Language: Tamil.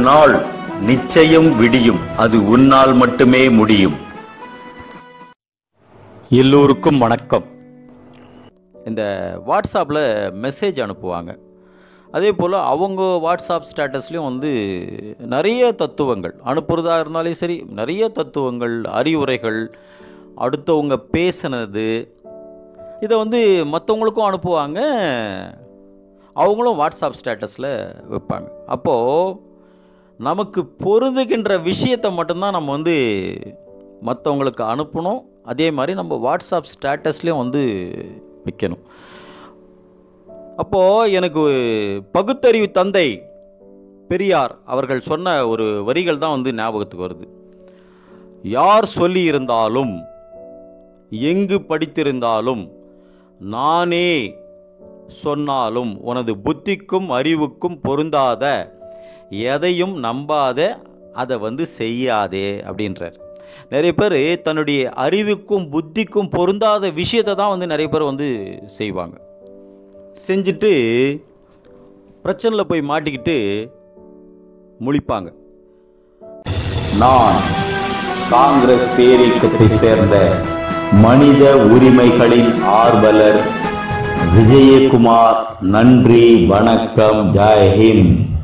நாள் நிச்சயம் விடியும் அது உன்னால் மட்டுமே முடியும் எல்லோருக்கும் வணக்கம் இந்த வாட்ஸ்அப்பில் மெசேஜ் அனுப்புவாங்க அதே போல் அவங்க வாட்ஸ்அப் ஸ்டேட்டஸ்லேயும் வந்து நிறைய தத்துவங்கள் அனுப்புறதா இருந்தாலும் சரி நிறைய தத்துவங்கள் அறிவுரைகள் அடுத்தவங்க பேசினது இதை வந்து மற்றவங்களுக்கும் அனுப்புவாங்க அவங்களும் வாட்ஸ்அப் ஸ்டேட்டஸில் வைப்பாங்க அப்போது நமக்கு பொருந்துகின்ற விஷயத்தை மட்டும்தான் நம்ம வந்து மற்றவங்களுக்கு அனுப்பணும் அதே மாதிரி நம்ம வாட்ஸ்அப் ஸ்டேட்டஸ்லேயும் வந்து வைக்கணும் அப்போது எனக்கு பகுத்தறிவு தந்தை பெரியார் அவர்கள் சொன்ன ஒரு வரிகள் தான் வந்து ஞாபகத்துக்கு வருது யார் சொல்லி இருந்தாலும் எங்கு படித்திருந்தாலும் நானே சொன்னாலும் உனது புத்திக்கும் அறிவுக்கும் பொருந்தாத எதையும் நம்பாத அதை வந்து செய்யாதே அப்படின்றார் நிறைய பேர் தன்னுடைய அறிவுக்கும் புத்திக்கும் பொருந்தாத விஷயத்தை தான் வந்து நிறைய பேர் வந்து செய்வாங்க செஞ்சுட்டு பிரச்சனையில் போய் மாட்டிக்கிட்டு முழிப்பாங்க நான் காங்கிரஸ் பேரியக்கத்தை சேர்ந்த மனித உரிமைகளின் ஆர்வலர் விஜயகுமார் நன்றி வணக்கம் ஜெய் ஹிந்த்